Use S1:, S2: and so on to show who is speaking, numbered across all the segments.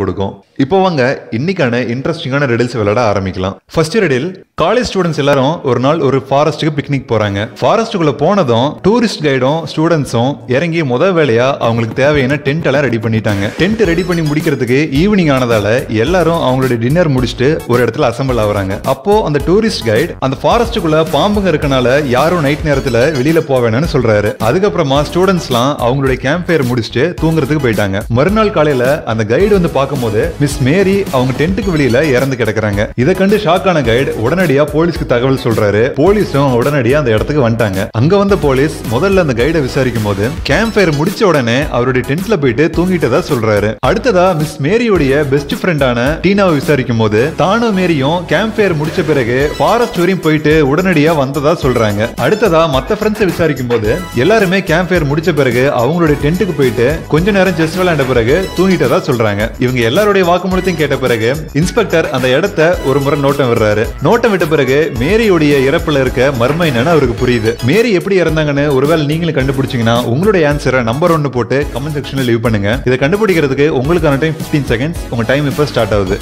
S1: கொடுக்கும் இப்போ வாங்க இன்னைக்கான இன்ட்ரெஸ்டிங்கான ரெடில்ஸ் விளையாட ஆரம்பிக்கலாம் ஃபர்ஸ்ட் ரெடில் காலேஜ் ஸ்டூடெண்ட்ஸ் எல்லாரும் ஒரு நாள் ஒரு ஃபாரஸ்ட்டுக்கு பிக்னிக் போறாங்க ஃபாரஸ்ட்டுக்குள்ள போனதும் டூரிஸ்ட் கைடும் ஸ்டூடெண்ட்ஸும் இறங்கி முத வேலையா அவங்களுக்கு தேவையான டென்ட் எல்லாம் ரெடி பண்ணிட்டாங்க டென்ட் ரெடி பண்ணி முடிக்கிறதுக்கு ஈவினிங் ஆனதால எல்லாரும் அவங்களுடைய டின்னர் முடிச்சுட்டு ஒரு இடத்துல அசம்பிள் ஆகுறாங்க அப்போ அந்த டூரிஸ்ட் கைடு அந்த ஃபாரஸ்ட்டுக்குள்ள பாம்புங்க இருக்கனால யாரும் நைட் நேரத்துல வெளியில போக வேணாம்னு சொல்றாரு அதுக்கப்புறமா ஸ்டூடெண்ட்ஸ்லாம் அவங்களுடைய கேம்ப் ஃபயர் முடிச்சுட்டு தூங்குறதுக்கு போயிட்டாங்க மறுநாள் காலையில அந்த கைடு வந்து பார்க்கும்போது மிஸ் மேரி அவங்க டென்ட்டுக்கு வெளியில இறந்து கிடக்குறாங்க இதை கண்டு ஷாக் ஆன கைடு உடனடியா போலீஸ்க்கு தகவல் சொல்றாரு போலீஸும் உடனடியா அந்த இடத்துக்கு வந்துட்டாங்க அங்க வந்த போலீஸ் முதல்ல அந்த கைடை விசாரிக்கும் போது கேம்ப் ஃபயர் முடிச்ச உடனே அவருடைய டென்ட்ல போயிட்டு தூங்கிட்டதா சொல்றாரு அடுத்ததா மிஸ் மேரியோடைய பெஸ்ட் ஃப்ரெண்டான டீனாவை விசாரிக்கும் போது தானும் மேரியும் கேம்ப் ஃபயர் முடிச்ச பிறகு ஃபாரஸ்ட் வரையும் போயிட்டு உடனடியா வந்ததா சொல்றாங்க அடுத்ததா மத்த ஃப்ரெண்ட்ஸை விசாரிக்கும் போது எல்லாருமே கேம்ப் ஃபயர் முடிச்ச பிறகு அவங்களுடைய டென்ட்டுக்கு போயிட்டு கொஞ்ச நேரம் செஸ் விளையாண்ட பிறகு தூங்கிட்டதா சொல்றாங்க இவங்க எல்லாருடைய வாக்குமூலத்தையும் கேட்ட பிறகு இன்ஸ்பெக்டர் அந்த இடத்த ஒரு முறை நோட்டம் விடுறாரு நோட்டம் விட்ட பிறகு மேரியுடைய இறப்புல இருக்க மர்ம என்னன்னு அவருக்கு புரியுது மேரி எப்படி இறந்தாங்கன்னு ஒருவேளை நீங்களும் கண்டுபிடிச்சீங்கன்னா உங்களுடைய ஆன்சரை நம்பர் ஒன்னு போட்டு கமெண்ட் செக்ஷன்ல லீவ் பண்ணுங்க இதை கண்டுபிடிக்கிறதுக்கு உங்களுக்கான டைம் 15 செகண்ட்ஸ் உங்க டைம் இப்போ ஸ்டார்ட் ஆகுது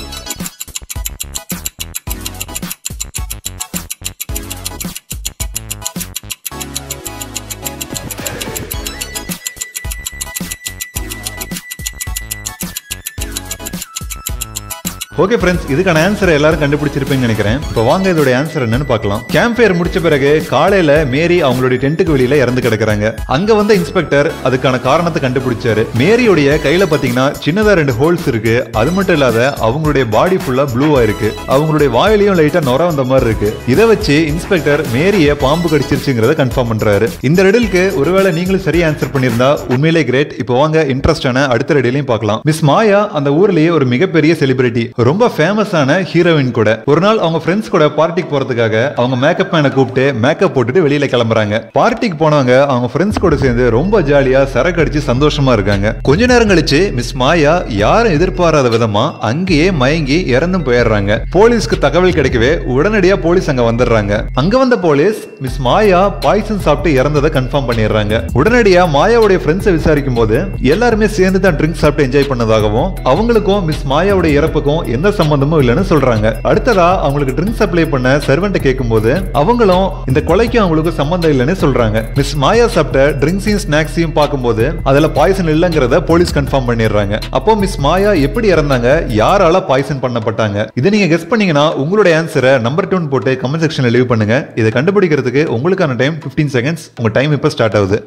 S1: ஓகே ஃப்ரெண்ட்ஸ் இதுக்கான ஆன்சரை எல்லாரும் கண்டுபிடிச்சிருப்பீங்கன்னு நினைக்கிறேன் இப்போ வாங்க இதோட ஆன்சர் என்னன்னு பார்க்கலாம் கேம்ப் ஃபயர் முடிச்ச பிறகு காலையில மேரி அவங்களுடைய டென்ட்டுக்கு வெளியில இறந்து கிடக்குறாங்க அங்க வந்த இன்ஸ்பெக்டர் அதுக்கான காரணத்தை கண்டுபிடிச்சாரு மேரியோடைய கையில பாத்தீங்கன்னா சின்னதா ரெண்டு ஹோல்ஸ் இருக்கு அது மட்டும் இல்லாத அவங்களுடைய பாடி ஃபுல்லா ப்ளூவா இருக்கு அவங்களுடைய வாயிலையும் லைட்டா நொர வந்த மாதிரி இருக்கு இதை வச்சு இன்ஸ்பெக்டர் மேரிய பாம்பு கடிச்சிருச்சுங்கிறத கன்ஃபார்ம் பண்றாரு இந்த ரெடிலுக்கு ஒருவேளை நீங்களும் சரியா ஆன்சர் பண்ணியிருந்தா உண்மையிலே கிரேட் இப்போ வாங்க இன்ட்ரெஸ்டான அடுத்த ரெடிலையும் பார்க்கலாம் மிஸ் மாயா அந்த ஊர்லயே ஒரு மிகப்பெரிய செலிபிரிட்டி ரொம்ப ஃபேமஸான ஹீரோயின் கூட ஒரு நாள் அவங்க ஃப்ரெண்ட்ஸ் கூட பார்ட்டிக்கு போறதுக்காக அவங்க மேக்கப் மேனை கூப்பிட்டு மேக்கப் போட்டுட்டு வெளியில கிளம்புறாங்க பார்ட்டிக்கு போனவங்க அவங்க ஃப்ரெண்ட்ஸ் கூட சேர்ந்து ரொம்ப ஜாலியா சரக்கு அடிச்சு சந்தோஷமா இருக்காங்க கொஞ்ச நேரம் கழிச்சு மிஸ் மாயா யாரும் எதிர்பாராத விதமா அங்கேயே மயங்கி இறந்தும் போயிடுறாங்க போலீஸ்க்கு தகவல் கிடைக்கவே உடனடியா போலீஸ் அங்க வந்துடுறாங்க அங்க வந்த போலீஸ் மிஸ் மாயா பாய்சன் சாப்பிட்டு இறந்ததை கன்ஃபார்ம் பண்ணிடுறாங்க உடனடியா மாயாவுடைய ஃப்ரெண்ட்ஸை விசாரிக்கும் போது எல்லாருமே சேர்ந்து தான் ட்ரிங்க்ஸ் சாப்பிட்டு என்ஜாய் பண்ணதாகவும் அவங்களுக்கும் மிஸ் மாயாவுடைய இறப்புக்கும் எந்த சம்பந்தமும் இல்லைன்னு சொல்றாங்க அடுத்ததா அவங்களுக்கு ட்ரிங்க்ஸ் சப்ளை பண்ண சர்வெண்ட் கேட்கும்போது அவங்களும் இந்த கொலைக்கும் அவங்களுக்கு சம்பந்தம் இல்லைன்னு சொல்றாங்க மிஸ் மாயா சாப்பிட்ட ட்ரிங்க்ஸையும் ஸ்நாக்ஸையும் பார்க்கும்போது அதுல பாய்சன் இல்லைங்கிறத போலீஸ் கன்ஃபார்ம் பண்ணிடுறாங்க அப்போ மிஸ் மாயா எப்படி இறந்தாங்க யாரால பாய்சன் பண்ணப்பட்டாங்க இதை நீங்க கெஸ் பண்ணீங்கன்னா உங்களுடைய ஆன்சரை நம்பர் டூன் போட்டு கமெண்ட் செக்ஷன்ல லீவ் பண்ணுங்க இதை கண்டுபிடிக்கிறதுக்கு உங்களுக்கான டைம் 15 செகண்ட்ஸ் உங்க டைம் இப்போ ஸ்டார்ட் ஆகுது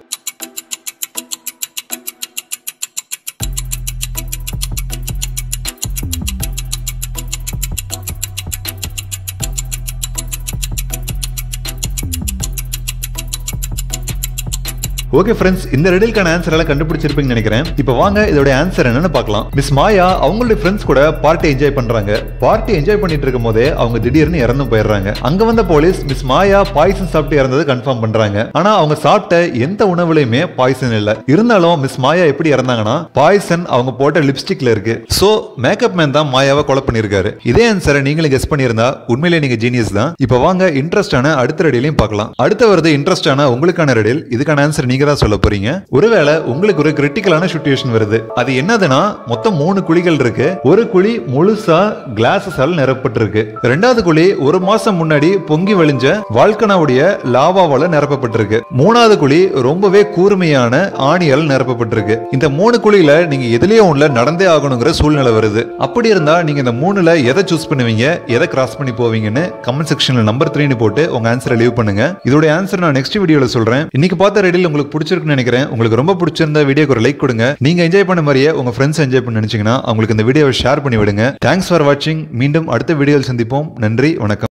S1: ஓகே ஃப்ரெண்ட்ஸ் இந்த ரெடிலுக்கான ஆன்சர் எல்லாம் கண்டுபிடிச்சிருப்பீங்கன்னு நினைக்கிறேன் இப்போ வாங்க இதோட ஆன்சர் என்னன்னு பார்க்கலாம் மிஸ் மாயா அவங்களுடைய ஃப்ரெண்ட்ஸ் கூட பார்ட்டி என்ஜாய் பண்றாங்க பார்ட்டி என்ஜாய் பண்ணிட்டு இருக்கும் போதே அவங்க திடீர்னு இறந்து போயிடுறாங்க அங்க வந்த போலீஸ் மிஸ் மாயா பாய்சன் சாப்பிட்டு இறந்தது கன்ஃபார்ம் பண்றாங்க ஆனா அவங்க சாப்பிட்ட எந்த உணவுலையுமே பாய்சன் இல்ல இருந்தாலும் மிஸ் மாயா எப்படி இறந்தாங்கன்னா பாய்சன் அவங்க போட்ட லிப்ஸ்டிக்ல இருக்கு சோ மேக்கப் மேன் தான் மாயாவை கொலை பண்ணிருக்காரு இதே ஆன்சரை நீங்களும் கெஸ் பண்ணியிருந்தா உண்மையிலே நீங்க ஜீனியஸ் தான் இப்போ வாங்க இன்ட்ரெஸ்டான அடுத்த ரெடிலையும் பார்க்கலாம் அடுத்த வருது இன்ட்ரெஸ்டான உங்களுக்கான ரெடில் இதுக்கான ஆன்சர் நீங்க தான் சொல்ல போறீங்க ஒருவேளை உங்களுக்கு ஒரு கிரிட்டிக்கலான சுச்சுவேஷன் வருது அது என்னதுன்னா மொத்தம் மூணு குழிகள் இருக்கு ஒரு குழி முழுசா கிளாஸஸால் நிரப்பப்பட்டிருக்கு ரெண்டாவது குழி ஒரு மாசம் முன்னாடி பொங்கி வழிஞ்ச வால்கனாவுடைய லாவாவால நிரப்பப்பட்டிருக்கு மூணாவது குழி ரொம்பவே கூர்மையான ஆணியால் நிரப்பப்பட்டிருக்கு இந்த மூணு குழியில நீங்க எதுலயே ஒண்ணுல நடந்தே ஆகணுங்கிற சூழ்நிலை வருது அப்படி இருந்தா நீங்க இந்த மூணுல எதை சூஸ் பண்ணுவீங்க எதை கிராஸ் பண்ணி போவீங்கன்னு கமெண்ட் செக்ஷன்ல நம்பர் த்ரீன்னு போட்டு உங்க ஆன்சரை லீவ் பண்ணுங்க இதோட ஆன்சர் நான் நெக்ஸ்ட் வீடியோல சொல்றேன் இன்னைக்கு பார்த்த ரெடியில் உங்களுக்கு பிடிச்சிருக்குன்னு நினைக்கிறேன் உங்களுக்கு ரொம்ப பிடிச்சிருந்த வீடியோக்கு ஒரு லைக் கொடுங்க நீங்க என்ஜாய் பண்ண மாதிரியே உங்க ஃப்ரெண்ட்ஸ் என்ஜாய் பண்ண நினைச்சீங்கன்னா அவங்களுக்கு இந்த வீடியோவை ஷேர் பண்ணி விடுங்க தேங்க்ஸ் ஃபார் வாட்சிங் மீண்டும் அடுத்த வீடியோவில் சந்திப்போம் நன்றி வணக்கம்